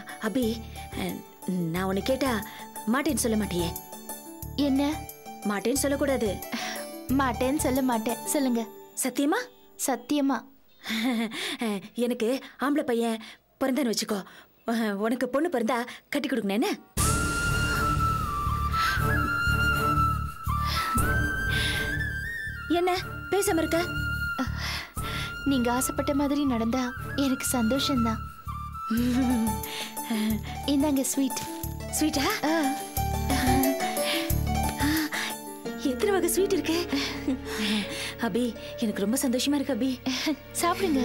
அபி அஹ், நான் உன்னை கேட்டா மாட்டேன்னு சொல்ல மாட்டியே என்ன மாட்டேன்னு சொல்லக்கூடாது மாட்டேன்னு சொல்ல மாட்டேன் சொல்லுங்க சத்தியமா சத்தியமா அஹ், எனக்கு ஆம்பளை பையன் பிறந்தான்னு வச்சுக்கோ அஹ், உனக்கு பொண்ணு பிறந்தா கட்டி கொடுக்கணும் என்ன என்ன பேசாம இருக்க நீங்க ஆசைப்பட்ட மாதிரி நடந்தா எனக்கு சந்தோஷம்தான் இந்தாங்க ஸ்வீட் ஸ்வீட்டா எத்தனை வகை ஸ்வீட் இருக்கு அபி எனக்கு ரொம்ப சந்தோஷமா இருக்கு அபி சாப்பிடுங்க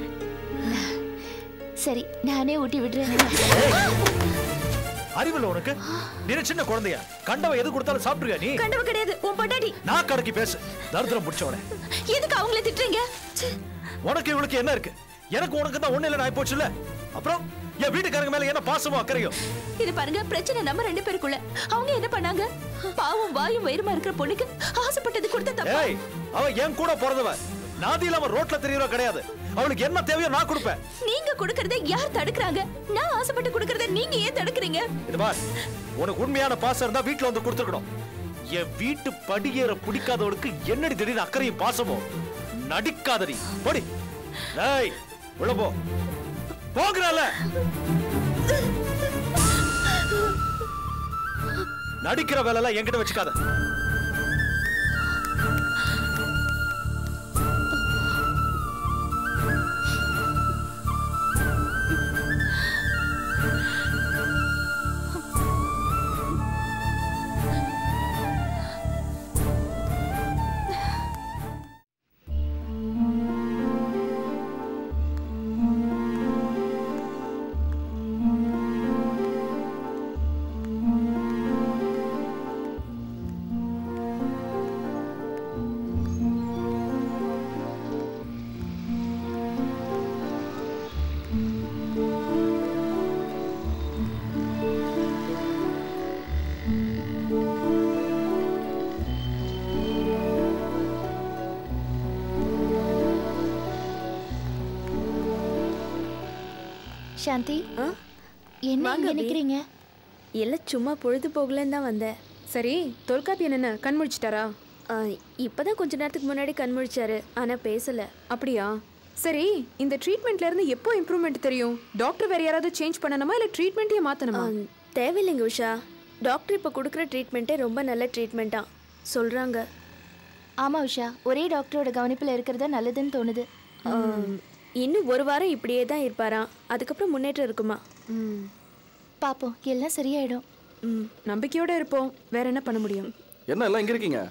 சரி நானே ஊட்டி விடுறேன் அறிவில்ல உனக்கு நீ என்ன சின்ன குழந்தையா கண்டவ எது கொடுத்தாலும் சாப்பிட்டுருக்க நீ கண்டவ கிடையாது உன் பொண்டாட்டி நான் கடைக்கு பேசு தரித்திரம் பிடிச்சவனே எதுக்கு அவங்கள திட்டுறீங்க உனக்கு இவளுக்கு என்ன இருக்கு எனக்கு உனக்கு தான் ஒண்ணு இல்ல நான் போச்சுல அப்புறம் என் வீட்டுக்காரங்க மேல என்ன பாசமோ அக்கறையோ இது பாருங்க பிரச்சனை நம்ம ரெண்டு பேருக்குள்ள அவங்க என்ன பண்ணாங்க பாவம் வாயும் வயிறுமா இருக்கிற பொண்ணுக்கு ஆசைப்பட்டது கொடுத்த தப்பா ஏய் அவ என் கூட பிறந்தவ நாதி இல்லாம ரோட்ல தெரியறோ கிடையாது அவளுக்கு என்ன தேவையோ நான் கொடுப்பேன் நீங்க கொடுக்கறத யார் தடுக்கறாங்க நான் ஆசைப்பட்டு கொடுக்கறத நீங்க ஏன் தடுக்கறீங்க இது பார் உனக்கு உண்மையான பாசம் இருந்தா வீட்டுல வந்து கொடுத்துருக்கணும் என் வீட்டு படியேற பிடிக்காதவளுக்கு என்னடி திடீர்னு அக்கறையும் பாசமோ நடிக்காதடி போடி ஏய் உள்ள போ போகிறல நடிக்கிற வேலை எல்லாம் என்கிட்ட வச்சுக்காத சாந்தி என்ன இங்க நிக்கிறீங்க எல்லாம் சும்மா பொழுது போகலன்னு தான் வந்தேன் சரி தொல்காப்பியன் என்ன கண் முழிச்சிட்டாரா ஆ, இப்பதான் கொஞ்ச நேரத்துக்கு முன்னாடி கண் முழிச்சாரு ஆனா பேசல அப்படியா சரி இந்த ட்ரீட்மெண்ட்ல இருந்து எப்போ இம்ப்ரூவ்மெண்ட் தெரியும் டாக்டர் வேற யாராவது சேஞ்ச் பண்ணணுமா இல்ல ட்ரீட்மெண்ட்டே மாத்தணுமா ஆ, தேவையில்லைங்க உஷா டாக்டர் இப்போ கொடுக்குற ட்ரீட்மெண்ட்டே ரொம்ப நல்ல ட்ரீட்மெண்ட்டா சொல்றாங்க ஆமா உஷா ஒரே டாக்டரோட கவனிப்புல இருக்கிறதா நல்லதுன்னு தோணுது ஆ, இன்னும் ஒரு வாரம் இப்படியே தான் இருப்பாராம் அதுக்கப்புறம் முன்னேற்றம் இருக்குமா ம், பாப்போம் எல்லாம் சரியாயிடும் ம், நம்பிக்கையோட இருப்போம் வேற என்ன பண்ண முடியும் என்ன எல்லாம் இங்க இருக்கீங்க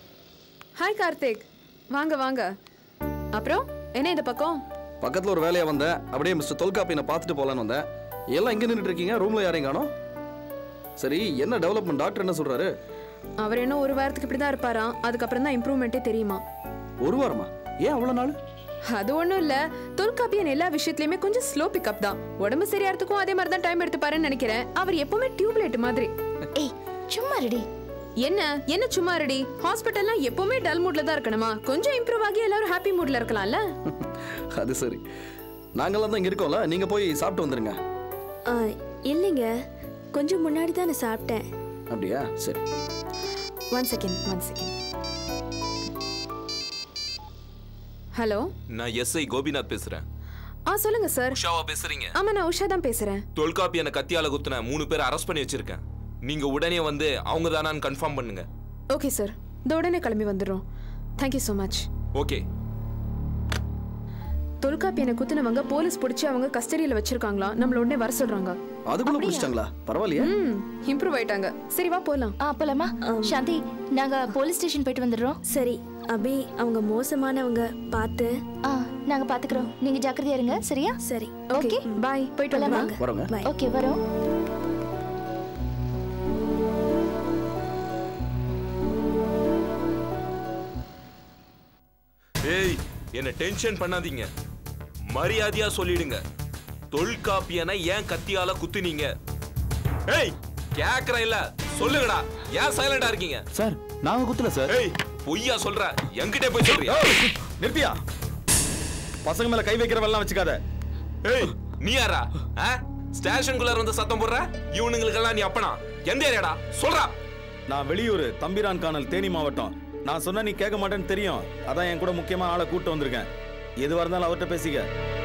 ஹாய் கார்த்திக் வாங்க வாங்க அப்புறம் என்ன இந்த பக்கம் பக்கத்துல ஒரு வேலையா வந்தேன் அப்படியே மிஸ்டர் தொல்காப்பியனை பார்த்துட்டு போலான்னு வந்தேன் எல்லாம் இங்க நின்றுட்டு இருக்கீங்க ரூம்ல யாரையும் காணோம் சரி என்ன டெவலப்மெண்ட் டாக்டர் என்ன சொல்றாரு அவர் என்ன ஒரு வாரத்துக்கு இப்படி தான் இருப்பாராம் அதுக்கப்புறம் தான் இம்ப்ரூவ்மெண்ட்டே தெரியுமா ஒரு வாரமா ஏன் அவ்வளவு நாள் அது ஒன்றும் இல்லை தொல்காப்பியன் எல்லா விஷயத்துலையுமே கொஞ்சம் ஸ்லோ பிக்கப் தான் உடம்பு சரியாகிறதுக்கும் அதே மாதிரி தான் டைம் எடுத்துப்பாருன்னு நினைக்கிறேன் அவர் எப்பவுமே டியூப்லைட் மாதிரி ஏய் சும்மா ரெடி என்ன என்ன சும்மா ரெடி ஹாஸ்பிட்டல்லாம் எப்பவுமே டல் மூட்ல தான் இருக்கணுமா கொஞ்சம் இம்ப்ரூவ் ஆகி எல்லாரும் ஹாப்பி மூட்ல இருக்கலாம்ல அது சரி நாங்கெல்லாம் தான் இங்க இருக்கோம்ல நீங்க போய் சாப்பிட்டு வந்துருங்க ஆ, இல்லைங்க கொஞ்சம் முன்னாடி தான் நான் சாப்பிட்டேன் அப்படியா சரி one second one second hello நான் எஸ்ஐ கோபிநாத் பேசுறேன் ஆ சொல்லுங்க சார் உஷாவா பேசுறீங்க ஆமா நான் உஷா தான் பேசுறேன் தொல்காப்பியனை கத்தியால குத்துன மூணு பேர் அரெஸ்ட் பண்ணி வச்சிருக்கேன் நீங்க உடனே வந்து அவங்க தானான்னு கன்ஃபார்ம் பண்ணுங்க ஓகே சார் இந்த உடனே கிளம்பி வந்துடுறோம் தேங்க்யூ ஸோ மச் ஓகே தொல்காப்பியனை குத்துனவங்க போலீஸ் பிடிச்சி அவங்க கஸ்டடியில் வச்சிருக்காங்களா நம்மள உடனே வர சொல்றாங்க அதுக்குள்ள பிடிச்சிட்டாங்களா பரவாயில்லையே ம் இம்ப்ரூவ் ஆயிட்டாங்க சரி வா போலாம் ஆ போலாமா சாந்தி நாங்க போலீஸ் ஸ்டேஷன் போயிட்டு வந்துடுறோம் சரி அபி அவங்க மோசமானவங்க பார்த்து ஆ நாங்க பாத்துக்கிறோம் நீங்க ஜாக்கிரதையா இருங்க சரியா சரி ஓகே பாய் போயிட்டு போலாமா? வாங்க வரோங்க பை ஓகே வரோம் ஏய் என்ன டென்ஷன் பண்ணாதீங்க மரியாதையா சொல்லிடுங்க தொல்காப்பியனை ஏன் கத்தியால குத்துனீங்க ஏய் கேக்குற இல்ல சொல்லுங்கடா ஏன் சைலண்டா இருக்கீங்க சார் நாங்க குத்துல சார் ஏய் பொய்யா சொல்ற என்கிட்ட போய் சொல்றியா நிறுத்தியா பசங்க மேல கை வைக்கிறவெல்லாம் வச்சுக்காத ஏய் நீ யாரா ஆ? ஸ்டேஷனுக்குள்ள வந்து சத்தம் போடுற இவனுங்களுக்கெல்லாம் நீ அப்பனா எந்த ஏரியாடா சொல்றா நான் வெளியூர் தம்பிரான் கானல் தேனி மாவட்டம் நான் சொன்னா நீ கேட்க மாட்டேன்னு தெரியும் அதான் என் கூட முக்கியமா ஆளை கூட்டு வந்திருக்கேன் எதுவா இருந்தாலும் அவர்கிட்ட பேசிக்க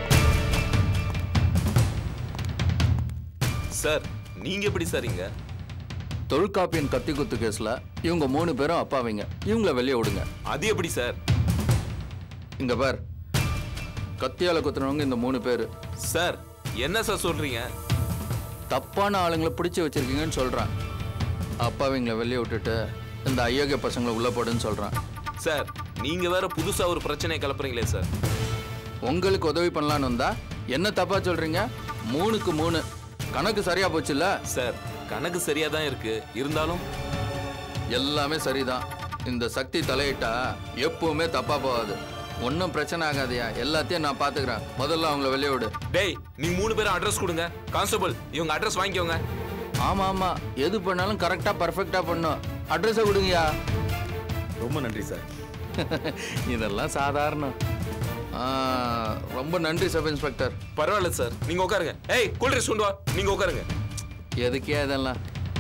சார் நீங்க எப்படி சார் இங்க தொல்காப்பியன் கத்தி குத்து கேஸ்ல இவங்க மூணு பேரும் அப்பாவிங்க இவங்கள வெளியே விடுங்க அது எப்படி சார் இங்க பார் கத்தியால குத்துனவங்க இந்த மூணு பேர் சார் என்ன சார் சொல்றீங்க தப்பான ஆளுங்களை பிடிச்சி வச்சிருக்கீங்கன்னு சொல்றேன் அப்பாவிங்களை வெளியே விட்டுட்டு இந்த அயோக்கிய பசங்களை உள்ள போடுன்னு சொல்றேன் சார் நீங்க வேற புதுசா ஒரு பிரச்சனையை கிளப்புறீங்களே சார் உங்களுக்கு உதவி பண்ணலான்னு வந்தா என்ன தப்பா சொல்றீங்க மூணுக்கு மூணு கணக்கு சரியா போச்சுல்ல சார் கணக்கு சரியா தான் இருக்கு இருந்தாலும் எல்லாமே சரிதான் இந்த சக்தி தலையிட்டா எப்பவுமே தப்பா போகாது ஒன்றும் பிரச்சனை ஆகாதியா எல்லாத்தையும் நான் பாத்துக்கிறேன் முதல்ல அவங்கள வெளியே விடு டேய் நீ மூணு பேரும் அட்ரஸ் கொடுங்க கான்ஸ்டபிள் இவங்க அட்ரஸ் வாங்கிக்கோங்க ஆமா ஆமா எது பண்ணாலும் கரெக்டா பர்ஃபெக்டா பண்ணும் அட்ரஸை கொடுங்கயா ரொம்ப நன்றி சார் இதெல்லாம் சாதாரணம் ஆ, ரொம்ப நன்றி சப் இன்ஸ்பெக்டர் பரவாயில்ல சார் நீங்க உட்காருங்க ஏய் கூல்ட்ரிங்ஸ் கொண்டு வா நீங்க உட்காருங்க எதுக்கே இதெல்லாம்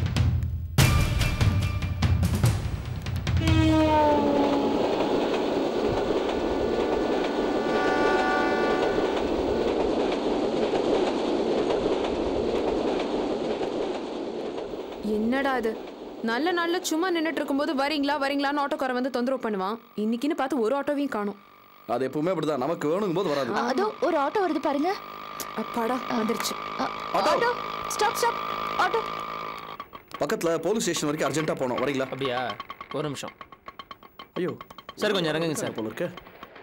என்னடா இது நல்ல நாள்ல சும்மா நின்னுட்டு இருக்கும்போது வரீங்களா வரீங்களான்னு ஆட்டோக்காரன் வந்து தொந்தரவு பண்ணுவான் இன்னைக்குன்னு பார்த்து ஒரு ஆட்டோவையும் காணும் அது எப்பவுமே அப்படிதான் நமக்கு வேணுங்கும் போது வராது அதோ ஒரு ஆட்டோ வருது பாருங்க அப்பாடா வந்துருச்சு அ, ஆட்டோ ஸ்டாப் ஸ்டாப் ஆட்டோ பக்கத்துல போலீஸ் ஸ்டேஷன் வரைக்கும் அர்ஜென்ட்டா போனோம் வரீங்களா அப்படியா ஒரு நிமிஷம் ஐயோ சார் கொஞ்சம் இறங்குங்க சார் போல இருக்கு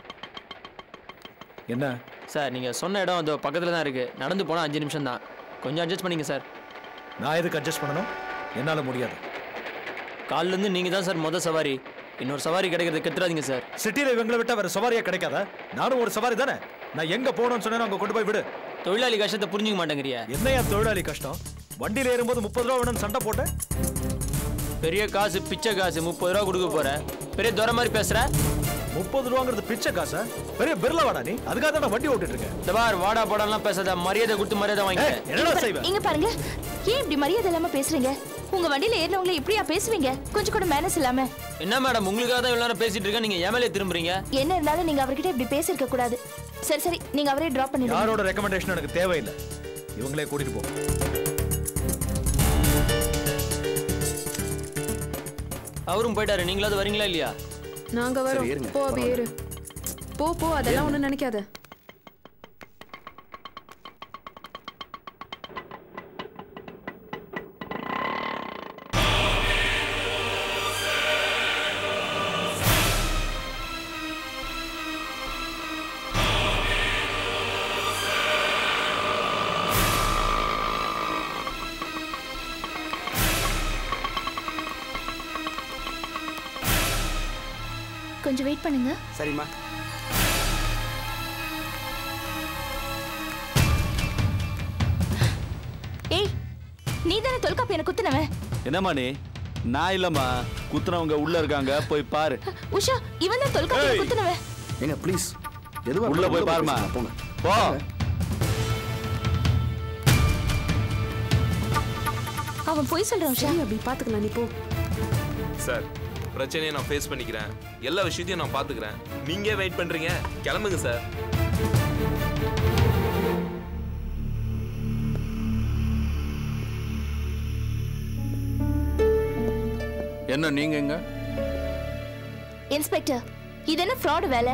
என்ன சார் நீங்கள் சொன்ன இடம் அந்த பக்கத்தில் தான் இருக்குது நடந்து போனால் அஞ்சு நிமிஷம் தான் கொஞ்சம் அட்ஜஸ்ட் பண்ணிங்க சார் நான் எதுக்கு அட்ஜஸ்ட் பண்ணணும் என்னால முடியாது காலிலேருந்து நீங்கள் தான் சார் மொதல் சவாரி இன்னொரு சவாரி கிடைக்கிறது கெத்துறாதீங்க சார் சிட்டியில இவங்களை விட்டா வேற சவாரியா கிடைக்காதா நானும் ஒரு சவாரி தானே நான் எங்க போகணும்னு சொன்னேன் அங்க கொண்டு போய் விடு தொழிலாளி கஷ்டத்தை புரிஞ்சுக்க மாட்டேங்கிறியா என்னையா தொழிலாளி கஷ்டம் வண்டியில ஏறும்போது முப்பது ரூபா வேணும்னு சண்டை போட்டேன் பெரிய காசு பிச்சை காசு முப்பது ரூபா கொடுக்க போற பெரிய துறை மாதிரி பேசுற முப்பது ரூபாங்கிறது பிச்சை காசா பெரிய பிர்ல வாடா நீ அதுக்காக தான் நான் வண்டி ஓட்டிட்டு இருக்கேன் இந்த பார் வாடா போடாலாம் பேசாத மரியாதை கொடுத்து மரியாதை வாங்கி ஏய், என்னடா செய்வேன் இங்க பாருங்க ஏன் இப்படி மரியாதை இல்லாம பேசுறீங்க உங்க வண்டியில ஏறினவங்களை இப்படியா பேசுவீங்க கொஞ்சம் கூட மேனஸ் இல்லாம என்ன மேடம் உங்களுக்காக தான் இவ்வளவு நேரம் பேசிட்டு இருக்கேன் நீங்க ஏமலே திரும்புறீங்க என்ன இருந்தாலும் நீங்க அவர்கிட்ட இப்படி பேசியிருக்க கூடாது சரி சரி நீங்க அவரே டிராப் பண்ணிடுங்க யாரோட ரெக்கமெண்டேஷன் எனக்கு தேவையில்லை இவங்களே கூட்டிட்டு போ அவரும் போயிட்டாரு நீங்களாவது வரீங்களா இல்லையா நாங்க வரோம் சரி, இருங்க. போ அபி ஏறு போ போ அதெல்லாம் ஒண்ணும் நினைக்காத கொஞ்சம் வெயிட் பண்ணுங்க சரிம்மா ஏய் நீ தானே தொல்காப்பியனை குத்துனவன் என்னம்மா நீ நான் இல்லம்மா குத்துனவங்க உள்ள இருக்காங்க போய் பாரு உஷா இவன் தான் தொல்காப்பியனை ஏய். குத்துனவன் ஏங்க ப்ளீஸ் எதுவும் உள்ள போய் பாருமா போங்க போ அவன் போய் சொல்றான் உஷா சரி அபி பாத்துக்கலாம் நீ போ சார் பிரச்சனையை நான் ஃபேஸ் பண்ணிக்கிறேன் எல்லா விஷயத்தையும் நான் பாத்துக்கிறேன் நீங்க வெயிட் பண்றீங்க கிளம்புங்க சார் என்ன நீங்க எங்க இன்ஸ்பெக்டர் இது என்ன ஃப்ராட் வேலை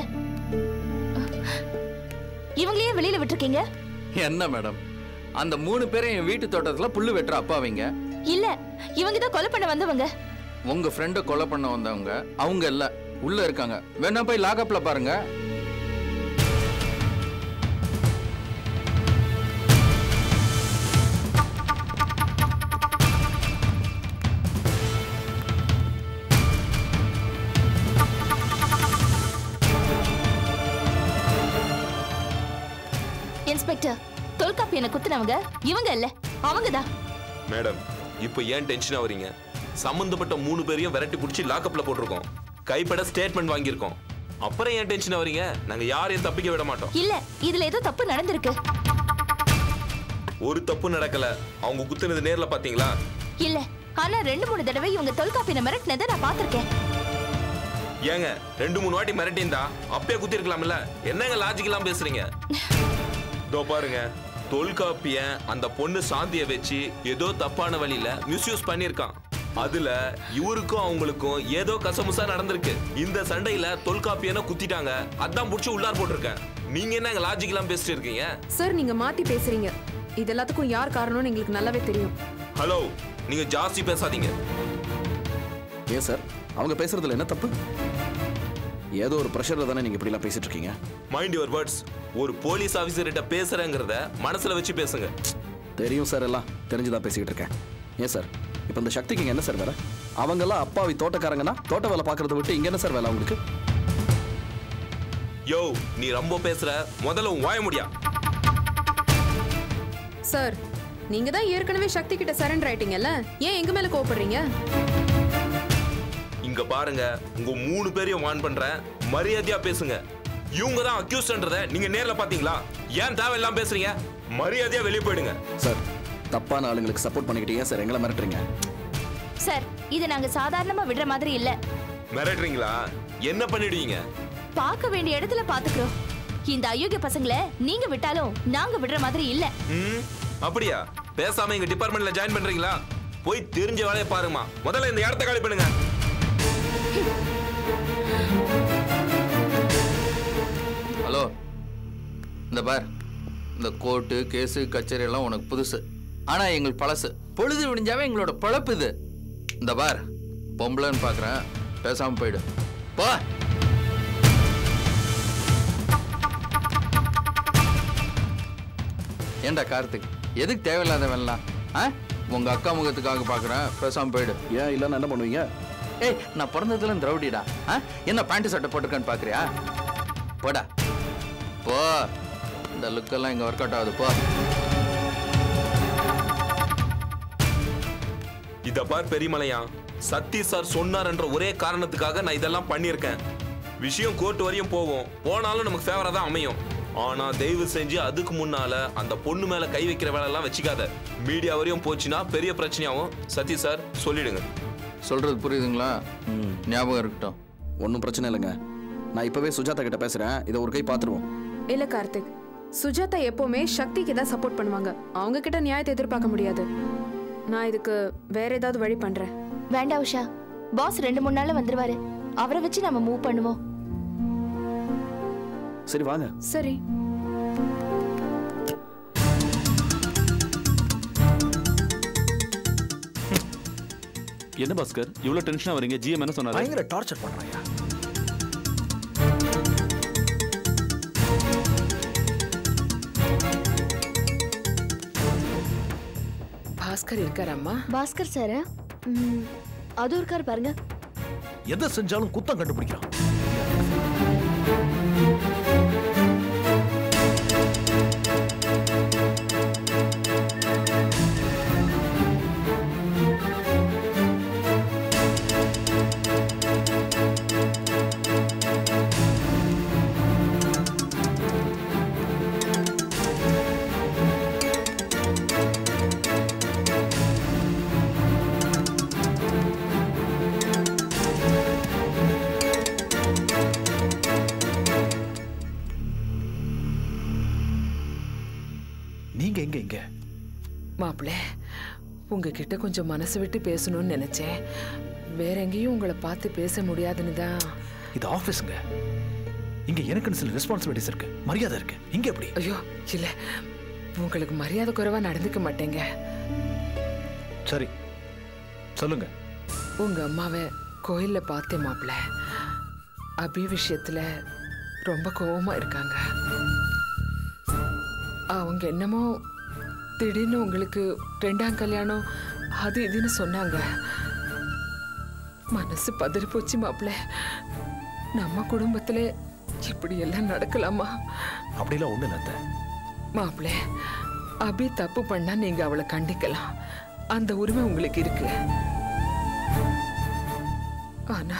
இவங்களையே வெளியில விட்டுருக்கீங்க என்ன மேடம் அந்த மூணு பேரும் என் வீட்டு தோட்டத்துல புல்லு வெட்டுற அப்பாவிங்க இல்ல இவங்க தான் கொலை பண்ண வந்தவங்க உங்க ஃப்ரெண்டை கொலை பண்ண வந்தவங்க அவங்க இல்ல உள்ள இருக்காங்க வேணா போய் லாகப்ல பாருங்க இன்ஸ்பெக்டர் தொல்காப்பியனை குத்துனவங்க இவங்க இல்ல அவங்க தான் மேடம் இப்போ ஏன் டென்ஷன் ஆவறீங்க சம்பந்தப்பட்ட மூணு பேரையும் விரட்டி பிடிச்சி லாக்கப்ல போட்டிருக்கோம் கைப்பட ஸ்டேட்மெண்ட் வாங்கியிருக்கோம் அப்புறம் ஏன் டென்ஷன் ஆவறீங்க நாங்க யாரையும் தப்பிக்க விட மாட்டோம் இல்ல இதுல ஏதோ தப்பு நடந்திருக்கு ஒரு தப்பு நடக்கல அவங்க குத்துனது நேர்ல பாத்தீங்களா இல்ல ஆனா ரெண்டு மூணு தடவை இவங்க தொல்காப்பியனை மிரட்டினதை நான் பார்த்திருக்கேன் ஏங்க ரெண்டு மூணு வாட்டி மிரட்டியிருந்தா அப்பயே குத்திருக்கலாம்ல என்னங்க லாஜிக்கெல்லாம் பேசுறீங்க இதோ பாருங்க தொல்காப்பியன் அந்த பொண்ணு சாந்திய வச்சு ஏதோ தப்பான வழியில மிஸ்யூஸ் பண்ணியிருக்கான் அதுல இவருக்கும் அவங்களுக்கும் ஏதோ கசமுசா நடந்திருக்கு இந்த சண்டையில தொல்காப்பியனை குத்திட்டாங்க அதான் புடிச்சு உள்ளார் போட்டிருக்கேன் நீங்க என்னங்க லாஜிக்கெல்லாம் பேசிட்டு இருக்கீங்க சார் நீங்க மாத்தி பேசுறீங்க இது எல்லாத்துக்கும் யார் காரணம்னு எங்களுக்கு நல்லாவே தெரியும் ஹலோ நீங்க ஜாஸ்தி பேசாதீங்க ஏன் சார் அவங்க பேசுறதுல என்ன தப்பு ஏதோ ஒரு ப்ரெஷர்ல தானே நீங்க இப்படிலாம் பேசிட்டு இருக்கீங்க மைண்ட் யுவர் வேர்ட்ஸ் ஒரு போலீஸ் ஆபீசர்கிட்ட பேசுறேங்கிறத மனசுல வச்சு பேசுங்க தெரியும் சார் எல்லாம் தெரிஞ்சுதான் பேசிக்கிட்டு இருக்கேன் ஏன் சார் இப்போ இந்த சக்திக்கு இங்க என்ன சார் வேலை அவங்கெல்லாம் அப்பாவி தோட்டக்காரங்கன்னா தோட்ட வேலை பார்க்கறத விட்டு இங்க என்ன சார் வேலை அவங்களுக்கு யோ நீ ரொம்ப பேசுற முதல்ல உன் வாய முடியா சார் நீங்க தான் ஏற்கனவே சக்தி கிட்ட சரண்டர் ஆயிட்டீங்கல்ல ஏன் எங்க மேல கோவப்படுறீங்க இங்க பாருங்க உங்க மூணு பேரையும் வான் பண்றேன் மரியாதையா பேசுங்க இவங்க தான் அக்யூஸ்ட்ன்றத நீங்க நேர்ல பாத்தீங்களா ஏன் தேவையில்லாம பேசுறீங்க மரியாதையா வெளியே போயிடுங்க சார் தப்பான ஆளுங்களுக்கு சப்போர்ட் பண்ணிக்கிட்டு ஏன் சார் எங்களை மிரட்டுறீங்க சார் இதை நாங்க சாதாரணமா விடுற மாதிரி இல்ல மிரட்டுறீங்களா என்ன பண்ணிடுவீங்க பார்க்க வேண்டிய இடத்துல பாத்துக்கிறோம் இந்த அயோக்கிய பசங்களை நீங்க விட்டாலும் நாங்க விடுற மாதிரி இல்ல ம் அப்படியா பேசாம எங்க டிபார்ட்மெண்ட்ல ஜாயின் பண்றீங்களா போய் தெரிஞ்ச வேலையை பாருங்கம்மா முதல்ல இந்த இடத்த காலி பண்ணுங்க ஹலோ இந்த பார் இந்த கோர்ட்டு கேஸு கச்சேரி எல்லாம் உனக்கு புதுசு ஆனா எங்களுக்கு பழசு பொழுது விடிஞ்சாவே எங்களோட பழப்பு இது இந்த பார் பொம்பளைன்னு பார்க்குறேன் பேசாம போயிடு போ ஏன்டா கார்த்திக் எதுக்கு தேவையில்லாத வேலாம் ஆ உங்க அக்கா முகத்துக்காக பார்க்குறேன் பேசாம போயிடு ஏன் இல்லைன்னா என்ன பண்ணுவீங்க ஏய் நான் பிறந்ததுல திரௌடிடா ஆ என்ன பேண்ட் சட்டை போட்டிருக்கேன்னு பார்க்குறியா போடா போ இந்த லுக்கெல்லாம் இங்கே ஒர்க் அவுட் ஆகுது போ இத பார் பெரியமலையா சத்தி சார் சொன்னார்ன்ற ஒரே காரணத்துக்காக நான் இதெல்லாம் பண்ணியிருக்கேன் விஷயம் கோர்ட் வரையும் போகும் போனாலும் நமக்கு ஃபேவரா தான் அமையும் ஆனா தயவு செஞ்சு அதுக்கு முன்னால அந்த பொண்ணு மேல கை வைக்கிற வேலை எல்லாம் வச்சுக்காத மீடியா வரையும் போச்சுன்னா பெரிய பிரச்சனையாகும் சத்தி சார் சொல்லிடுங்க சொல்றது புரியுதுங்களா ஞாபகம் இருக்கட்டும் ஒன்றும் பிரச்சனை இல்லைங்க நான் இப்போவே சுஜாதா கிட்ட பேசுகிறேன் இதை ஒரு கை பார்த்துருவோம் இல்ல கார்த்திக் சுஜாதா எப்பவுமே சக்திக்கு தான் சப்போர்ட் பண்ணுவாங்க அவங்க கிட்ட நியாயத்தை எதிர்பார்க்க முடியாது நான் இதுக்கு வேற ஏதாவது வழி பண்றேன் வேண்டாம் உஷா பாஸ் ரெண்டு மூணு நாள்ல வந்துருவாரு அவரை வச்சு நம்ம மூவ் பண்ணுவோம் சரி வாங்க சரி என்ன பாஸ்கர் இவ்வளோ டென்ஷனாக வரீங்க ஜிஎம் என்ன சொன்னாரு பயங்கர டார்ச்சர் பண்றாயா பாஸ்கர் இருக்காரம்மா பாஸ்கர் சார் அதுவும் இருக்காரு பாருங்க எதை செஞ்சாலும் குத்தம் கண்டுபிடிக்கிறான் நீங்க எங்க இங்க மாப்பிள்ள உங்ககிட்ட கொஞ்சம் மனசு விட்டு பேசணும்னு நினைச்சேன் வேற எங்கேயும் உங்களை பார்த்து பேச முடியாதுன்னு தான் இது ஆபீஸ்ங்க இங்க எனக்குன்னு சில ரெஸ்பான்சிபிலிட்டிஸ் இருக்கு மரியாதை இருக்கு இங்க எப்படி ஐயோ இல்ல உங்களுக்கு மரியாதை குறைவா நடந்துக்க மாட்டேங்க சரி சொல்லுங்க உங்க அம்மாவை கோயில்ல பார்த்தேன் மாப்பிள்ள அபி விஷயத்துல ரொம்ப கோவமா இருக்காங்க அவங்க என்னமோ திடீர்னு உங்களுக்கு ரெண்டாம் கல்யாணம் அது இதுன்னு சொன்னாங்க மனசு பதறி போச்சு மாப்பிள்ள நம்ம குடும்பத்துல இப்படி எல்லாம் நடக்கலாமா அப்படிலாம் ஒண்ணு இல்லை அத்தை. மாப்பிள்ள அபி தப்பு பண்ணா நீங்க அவளை கண்டிக்கலாம் அந்த உரிமை உங்களுக்கு இருக்கு ஆனா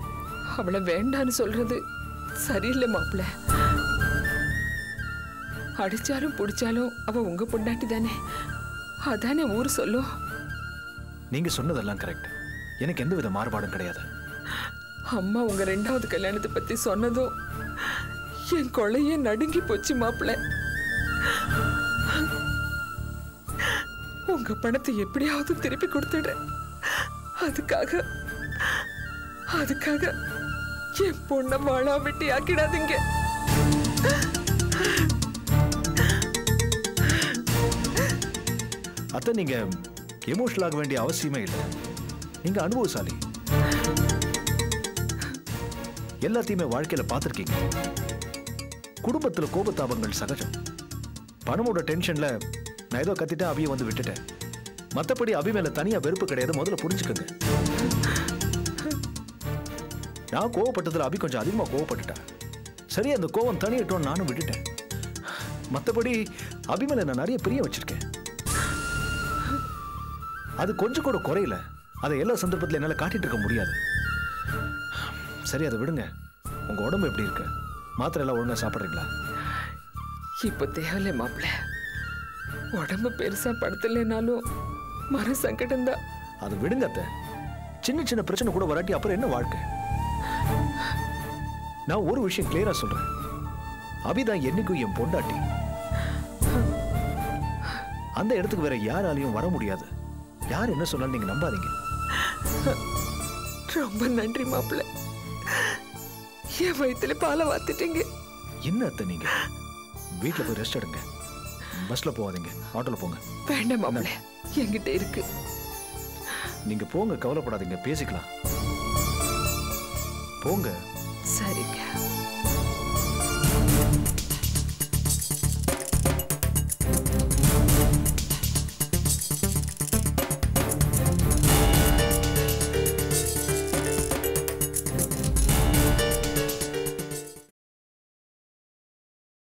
அவளை வேண்டான்னு சொல்றது சரியில்லை மாப்பிள்ள அடிச்சாலும் பிடிச்சாலும் அவ உங்க பொண்டாட்டி தானே அதானே ஊர் சொல்லும் நீங்க சொன்னதெல்லாம் கரெக்ட் எனக்கு எந்த வித மாறுபாடும் கிடையாது அம்மா உங்க ரெண்டாவது கல்யாணத்தை பத்தி சொன்னதும் என் கொள்ளையே நடுங்கி போச்சு மாப்பிள்ள உங்க பணத்தை எப்படியாவது திருப்பி கொடுத்துடுறேன் அதுக்காக அதுக்காக என் பொண்ணை வாழா வெட்டி ஆக்கிடாதீங்க அத்தை நீங்க எமோஷனல் ஆக வேண்டிய அவசியமே இல்லை நீங்க அனுபவசாலி எல்லாத்தையுமே வாழ்க்கையில பார்த்துருக்கீங்க குடும்பத்துல கோபதாபங்கள் சகஜம் பணமோட டென்ஷன்ல நான் ஏதோ கத்திட்டேன் அபியை வந்து விட்டுட்டேன் மத்தபடி அபி மேல தனியா வெறுப்பு கிடையாது முதல்ல புரிஞ்சுக்கோங்க நான் கோவப்பட்டதுல அபி கொஞ்சம் அதிகமா கோவப்பட்டுட்டா சரி அந்த கோவம் தனியட்டும் நானும் விட்டுட்டேன் மத்தபடி அபி மேல நான் நிறைய பிரிய வச்சிருக்கேன் அது கொஞ்சம் கூட குறையல அதை எல்லா சந்தர்ப்பத்திலும் என்னால காட்டிட்டு இருக்க முடியாது சரி அதை விடுங்க உங்க உடம்பு எப்படி இருக்கு மாத்திரை எல்லாம் ஒழுங்கா சாப்பிட்றீங்களா இப்ப தேவையில்லை மாப்பிள்ள உடம்பு பெருசா படுத்தலைனாலும் மன சங்கடம் தான் அதை விடுங்க அத்தை சின்ன சின்ன பிரச்சனை கூட வராட்டி அப்புறம் என்ன வாழ்க்கை நான் ஒரு விஷயம் கிளியரா சொல்றேன் அபிதான் என்னைக்கும் என் பொண்டாட்டி அந்த இடத்துக்கு வேற யாராலையும் வர முடியாது யார் என்ன சொன்னாலும் நீங்க நம்பாதீங்க ரொம்ப நன்றி மாப்பிள்ள என் வயித்துல பாலை வாத்துட்டீங்க என்ன அத்தை நீங்க வீட்ல போய் ரெஸ்ட் எடுங்க பஸ்ல போகாதீங்க ஆட்டோல போங்க வேண்டாம் மாப்பிள்ள என்கிட்ட இருக்கு நீங்க போங்க கவலைப்படாதீங்க பேசிக்கலாம் போங்க சரிங்க